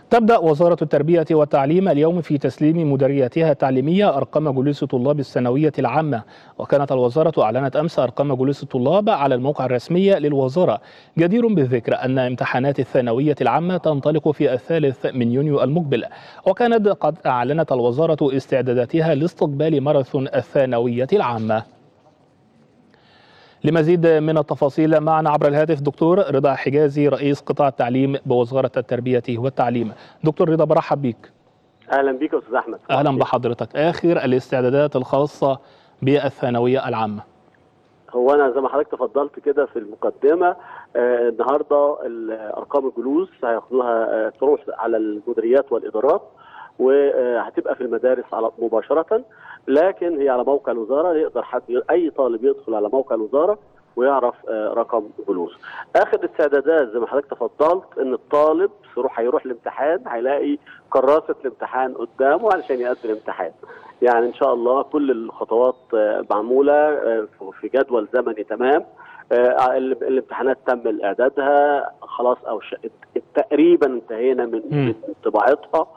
تبدأ وزارة التربية والتعليم اليوم في تسليم مديرياتها التعليمية أرقام جلوس طلاب الثانوية العامة وكانت الوزارة أعلنت أمس أرقام جلوس الطلاب على الموقع الرسمي للوزارة جدير بالذكر أن امتحانات الثانوية العامة تنطلق في الثالث من يونيو المقبل وكانت قد أعلنت الوزارة استعداداتها لاستقبال ماراثون الثانوية العامة لمزيد من التفاصيل معنا عبر الهاتف دكتور رضا حجازي رئيس قطاع التعليم بوزارة التربية والتعليم دكتور رضا برحب بيك اهلا بيك يا استاذ احمد أهلا بحضرتك آخر الاستعدادات الخاصة بالثانوية العامة هو انا زي ما حضرتك تفضلت كده في المقدمه آه النهارده ارقام الجلوس هياخدوها آه تروح على المديريات والادارات وهتبقى في المدارس على مباشره لكن هي على موقع الوزاره يقدر حد اي طالب يدخل على موقع الوزاره ويعرف آه رقم جلوس. اخر الاستعدادات زي ما حضرتك تفضلت ان الطالب يروح هيروح الامتحان هيلاقي كراسه الامتحان قدامه علشان يقدم الامتحان. يعني ان شاء الله كل الخطوات آه معموله آه في جدول زمني تمام. الامتحانات تم اعدادها خلاص او تقريبا انتهينا من, من طباعتها.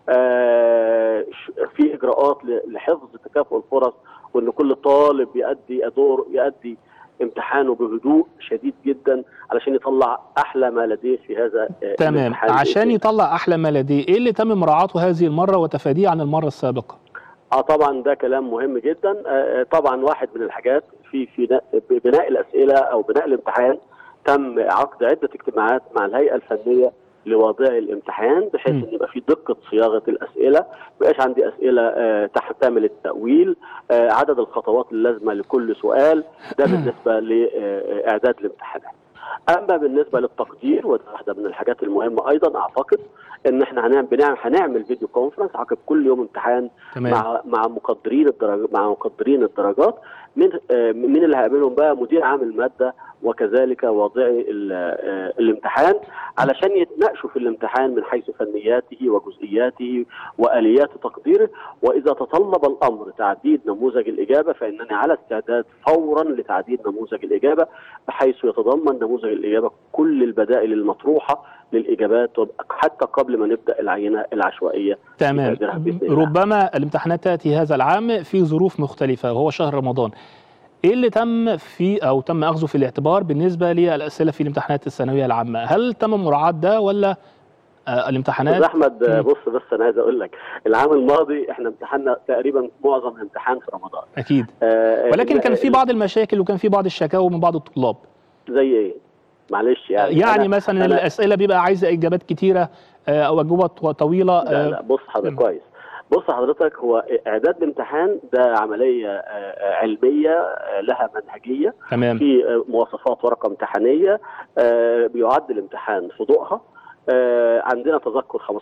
آه في اجراءات لحفظ تكافؤ الفرص وان كل طالب يؤدي دور يؤدي امتحانه بهدوء شديد جدا علشان يطلع احلى ما لديه في هذا تمام عشان يطلع احلى ما لديه ايه اللي تم مراعاته هذه المره وتفاديه عن المره السابقه اه طبعا ده كلام مهم جدا آه طبعا واحد من الحاجات في في بناء الاسئله او بناء الامتحان تم عقد عده اجتماعات مع الهيئه الفنيه لوضع الامتحان بحيث ان يبقى في دقه صياغه الاسئله ما يبقاش عندي اسئله آه تحتمل التاويل آه عدد الخطوات اللازمه لكل سؤال ده بالنسبه لاعداد الامتحانات اما بالنسبه للتقدير وده واحده من الحاجات المهمه ايضا اعتقد ان احنا هنعمل بنعمل هنعمل فيديو كونفرنس عقب كل يوم امتحان تمام. مع مع مقدرين الدرجات مع مقدرين الدرجات من آه مين اللي هيقابلهم بقى مدير عام الماده وكذلك واضعي الامتحان علشان يتناقشوا في الامتحان من حيث فنياته وجزئياته واليات تقديره واذا تطلب الامر تعديل نموذج الاجابه فانني على استعداد فورا لتعديل نموذج الاجابه بحيث يتضمن نموذج الاجابه كل البدائل المطروحه للاجابات حتى قبل ما نبدا العينه العشوائيه تمام ربما الامتحانات تاتي هذا العام في ظروف مختلفه وهو شهر رمضان ايه اللي تم في او تم اخذه في الاعتبار بالنسبه للاسئله في الامتحانات الثانويه العامه هل تم مراعاه ده ولا آه الامتحانات احمد م. بص بس انا عايز اقول لك العام الماضي احنا امتحنا تقريبا معظم الامتحان في رمضان اكيد آه ولكن كان في بعض المشاكل وكان في بعض الشكاوى من بعض الطلاب زي ايه معلش يعني يعني مثلا أنا الاسئله بيبقى عايزه اجابات كتيره آه او اجوبه طويله لا لا بص حضرتك كويس بص حضرتك هو اعداد الامتحان ده عمليه علميه لها منهجيه تمام. في مواصفات ورقه امتحانيه بيعد الامتحان في ضوءها عندنا تذكر 15%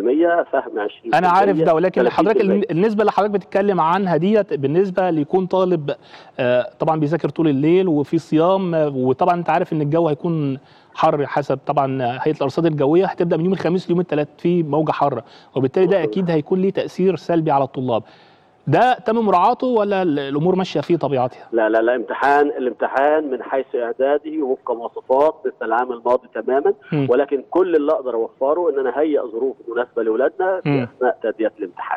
فهم 20% انا عارف ده ولكن حضرتك النسبه اللي حضرتك بتتكلم عنها ديت بالنسبه ليكون طالب طبعا بيذاكر طول الليل وفي صيام وطبعا انت عارف ان الجو هيكون حر حسب طبعا هيئه الارصاد الجويه هتبدا من يوم الخميس ليوم الثلاث في موجه حاره وبالتالي ده اكيد هيكون ليه تاثير سلبي على الطلاب ده تم مراعاته ولا الامور ماشيه في طبيعتها؟ لا لا لا امتحان الامتحان من حيث اعداده وفق مواصفات مثل العام الماضي تماما م. ولكن كل اللي اقدر اوفره ان انا اهيئ ظروف مناسبه لاولادنا في م. اثناء تاديه الامتحان.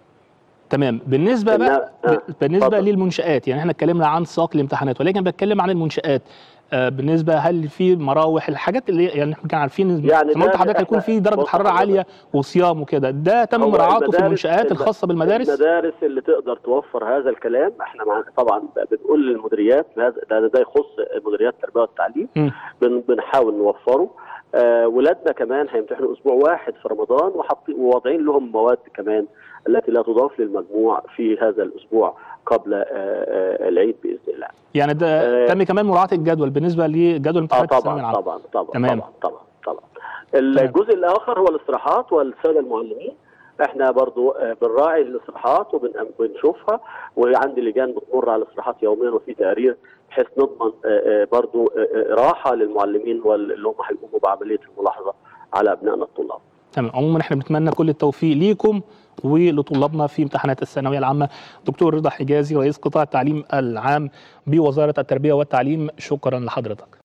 تمام بالنسبه بقى آه. بالنسبه فضل. للمنشات يعني احنا اتكلمنا عن ساق الامتحانات ولكن بتكلم عن المنشات آه بالنسبه هل في مراوح الحاجات اللي يعني احنا كان عارفين يعني زي ما قلت حضرتك هيكون في درجه حراره عاليه وصيام وده ده تم مراعاته في المنشات الخاصه بالمدارس المدارس اللي تقدر توفر هذا الكلام احنا مع طبعا بنقول للمديريات ده ده يخص مديريات التربيه والتعليم بن بنحاول نوفره آه ولادنا كمان هيمتحنوا اسبوع واحد في رمضان وحاطين وواضعين لهم مواد كمان التي لا تضاف للمجموع في هذا الاسبوع قبل آه آه العيد باذن الله. يعني ده آه تم كمان مراعاه الجدول بالنسبه لجدول امتحانات آه طبعا طبعا طبعا طبعا تمام. طبعا طبعا طبعا. الجزء الاخر هو الاستراحات والساده المعلمين احنا برضو بنراعي الاستراحات وبنشوفها وعندي لجان بتمر على الاستراحات يوميا وفي تقارير بحيث نضمن برضو راحه للمعلمين اللي هم هيقوموا بعمليه الملاحظه على ابنائنا الطلاب. تمام عموما احنا بنتمنى كل التوفيق ليكم ولطلابنا في امتحانات الثانويه العامه دكتور رضا حجازي رئيس قطاع التعليم العام بوزاره التربيه والتعليم شكرا لحضرتك